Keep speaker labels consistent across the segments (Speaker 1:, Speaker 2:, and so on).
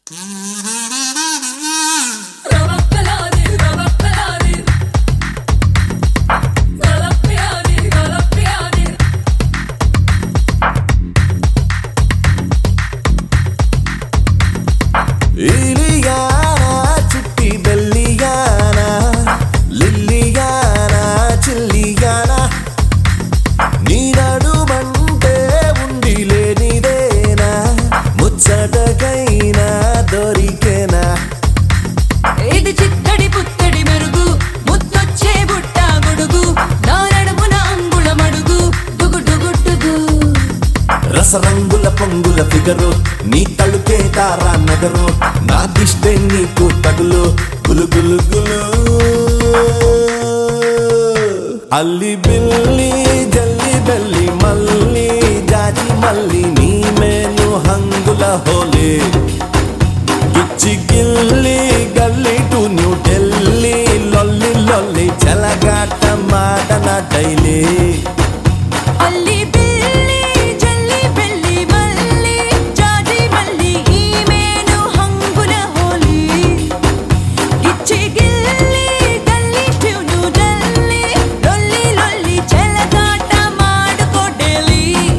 Speaker 1: ఇలియానా చిట్టి బెల్లియానా లిల్లియానా చిల్లియానా నీ నడుమంటే ఉండి లేనిదేనా ముచ్చటకైనా దొరికేనా
Speaker 2: ఇది చిత్తడి పుత్తడి మెరుగు ముద్దొచ్చే బుట్ట గొడుగు నా నడుమున అంగుళ మడుగు డుగు డుగు డుగు
Speaker 1: రసరంగుల పొంగుల ఫిగరు నీ తలుకే తారా నగరు నా దిష్టే నీకు తగులు గులు గులు గులు అల్లి బిల్లి జల్లి బెల్లి మల్లి జాజి మల్లి నీ మేను హంగుల హోలీ గిచ్చి గిల్లి గల్లి టు న్యూ ఢిల్లీ లొల్లి లొల్లి చెలగాట మాటన డైలీ
Speaker 2: అల్లి బిల్లి జల్లి బెల్లి మల్లి జాజి మల్లి ఈమెను హంగుల హోలీ గిచ్చి గిల్లి గల్లి ట్యూను డల్లి లొల్లి లొల్లి చెలగాట మాడుకో డెలి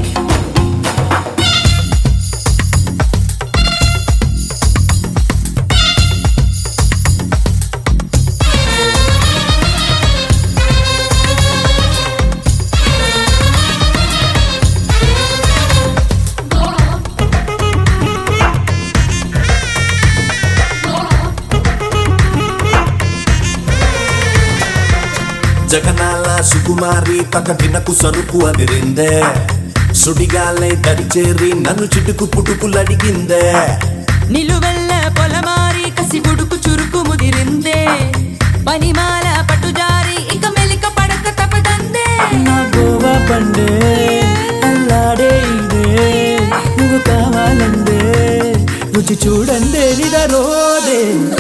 Speaker 1: జగనాల సుకుమారి పకటినకు సరుకు అదిరిందే సుడిగాలై దరిచేరి నన్ను చిటుకు పుటుకులడిగిందే
Speaker 2: నిలువెల్ల పొలమారి కసి బుడుకు చురుకు ముదిరిందే పనిమాల పట్టుజారి ఇక మెలిక పడక తపదందే
Speaker 3: నా గోవా పండే అల్లాడే ఇదే నువ్వు కావాలందే రుచి చూడందే నిదరోదే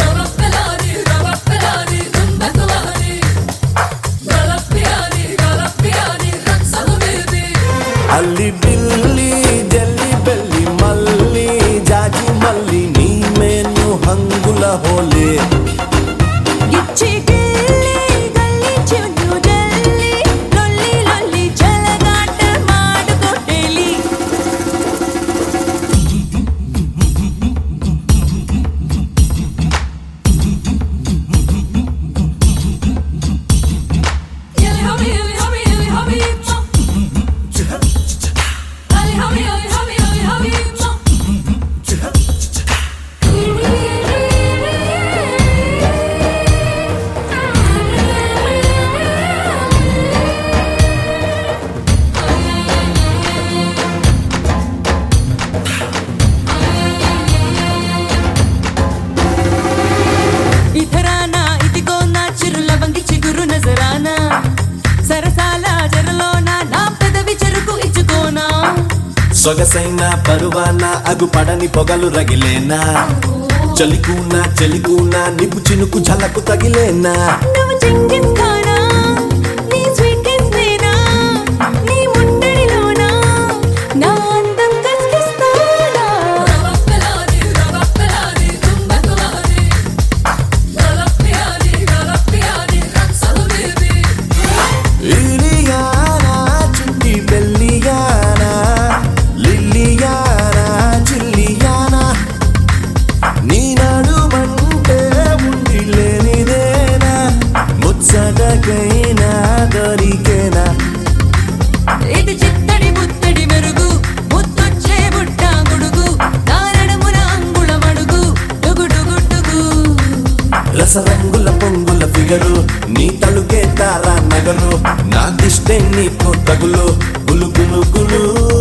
Speaker 1: అల్లి బిల్లి జల్లి బెల్లి మల్లి జాజి మల్లి నీ మేను హంగుల హోలే
Speaker 2: గిచ్చి గిల్లి గల్లి చున్ను డల్లి లొల్లి లొల్లి జలగాట మాడుకో డెలి ఇతరానా ఇదిగో నా చిరుల వంగి చిగురు నజరానా సరసాల జరలోన నా పెదవి చెరుకు ఇచ్చుకోనా
Speaker 1: సొగసైన పరువాన అగుపడని పొగలు రగిలేనా చలికూనా చెలికూనా నిపు చినుకు ఝలకు తగిలేనా
Speaker 2: నువ్వు చింగిస్ ఖానా నీ స్వీట్ నేనా నీ ముండడిలోనా నా అందం కస్కిస్తానా
Speaker 1: ఇలియానా చుట్టి బెల్లియానా లిల్లియానా చిల్లియానా నీ నడుమంటే ఉండి లేనిదేనా ముచ్చటకైనా దొరికేనా
Speaker 2: ఇది చిత్తడి ముత్తడి మెరుగు ముద్దొచ్చే బుట్ట గుడుగు నా నడుమున అంగుళ మడుగు డుగు డుగు డుగు
Speaker 1: రసరంగుల పొంగుల ఫిగరు నీ తలుకే తారా నగరు నా దిష్టే నీకు తగులు గులు గులు గులు